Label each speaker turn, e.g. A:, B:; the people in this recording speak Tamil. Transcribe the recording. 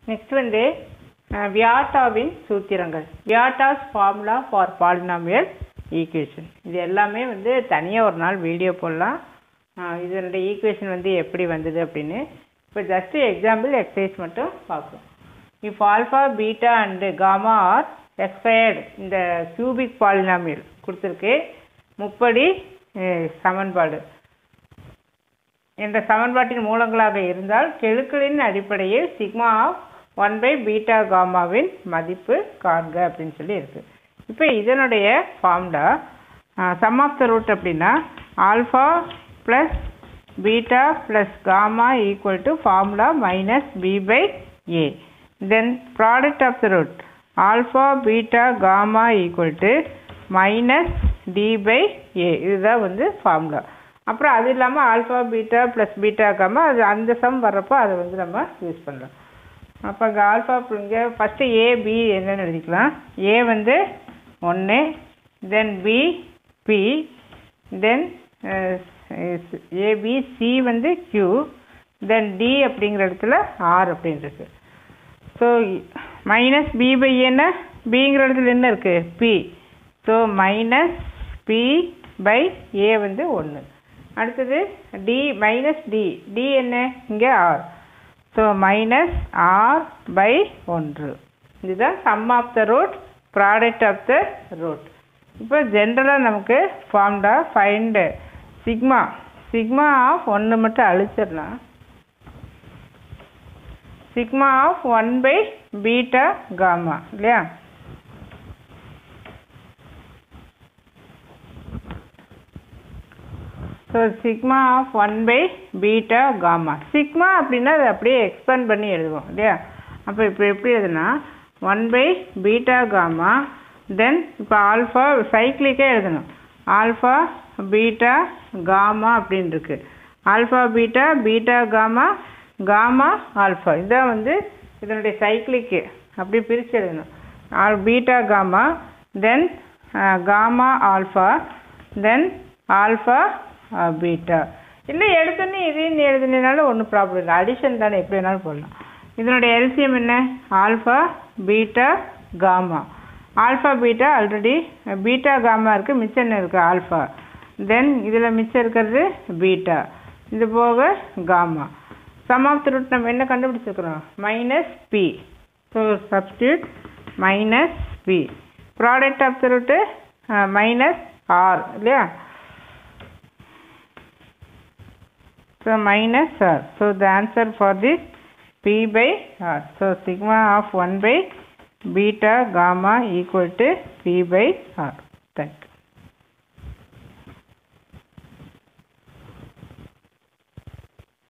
A: நெக்ஸ்ட் வந்து அஹ், வியாட்டாவின் சூத்திரங்கள் Vieta's formula for polynomial equation இது எல்லாமே வந்து தனியாக ஒரு நாள் வீடியோ போடலாம் அஹ், இதனுடைய ஈக்குவேஷன் வந்து எப்படி வந்தது அப்படின்னு இப்போ ஜஸ்ட் எக்ஸாம்பிள் எக்ஸசைஸ் மட்டும் பார்ப்போம் if alpha beta and gamma are expired இந்த கியூபிக் பாலினாமியல் கொடுத்துருக்கு முப்படி அஹ், சமன்பாடு என்ற சமன்பாட்டின் மூலங்களாக இருந்தால் கெழுக்களின் அடிப்படையில் sigma of one by beta காமாவின் மதிப்பு காண்க அப்படின்னு சொல்லி இருக்கு இப்போ இதனுடைய formula sum of the root அப்படின்னா alpha plus beta plus gamma equal to formula minus B by A then product of the root alpha beta gamma equal to minus D by A இதுதான் வந்து ஃபார்முலா அப்புறம் அது இல்லாமல் alpha beta plus beta gamma அது அந்த சம் வர்றப்போ அதை வந்து நம்ம யூஸ் பண்ணலாம் அப்போ இங்கே ஆல்ஃபா இங்கே ஃபஸ்ட்டு ஏ பி என்னன்னு எழுதிக்கலாம் ஏ வந்து ஒன்று then B B then AB C வந்து கியூ தென் டி அப்படிங்கிற இடத்துல ஆர் அப்படின்னு இருக்கு ஸோ மைனஸ் பி பை என்ன பிங்கிற இடத்துல என்ன இருக்குது B so minus B by A வந்து ஒன்று அடுத்தது டி மைனஸ் டி டி என்ன இங்கே R so minus R by ஒன்று இதுதான் sum of the root product of the root இப்போ ஜென்ரலாக நமக்கு ஃபார்ம்டா ஃபைண்டு சிக்மா சிக்மா ஆஃப் ஒன்று மட்டும் அழிச்சிடலாம் sigma of one by beta gamma இல்லையா so sigma of one by beta gamma sigma அப்படின்னா அதை அப்படியே எக்ஸ்பேண்ட் பண்ணி எழுதுவோம் இல்லையா அப்போ இப்போ எப்படி எழுதுனா one by beta gamma then இப்போ ஆல்ஃபா சைக்கிளிக்கே எழுதணும் ஆல்ஃபா பீட்டா காமா அப்படின்னு இருக்கு alpha beta beta gamma gamma alpha இதான் வந்து இதனுடைய சைக்கிளிக்கு அப்படி பிரித்து எழுதணும் all beta gamma then gamma alpha then alpha beta இல்லை எடுத்தோன்னே இதையும் எழுதுனாலும் ஒன்றும் ப்ராப்ளம் இல்லை அடிஷன் தானே எப்படி வேணாலும் போடலாம் இதனுடைய எல்சிஎம் என்ன alpha beta gamma alpha beta already beta gamma இருக்குது மிச்சம் என்ன இருக்குது ஆல்ஃபா தென் இதில் மிச்சம் இருக்கிறது பீட்டா இது போக gamma sum of the root நம்ம என்ன கண்டுபிடிச்சிருக்கிறோம் minus B so substitute minus B product of the root minus R இல்லையா So minus R. So the answer for this P by R. So sigma of 1 by beta gamma equal to P by R. Thank you.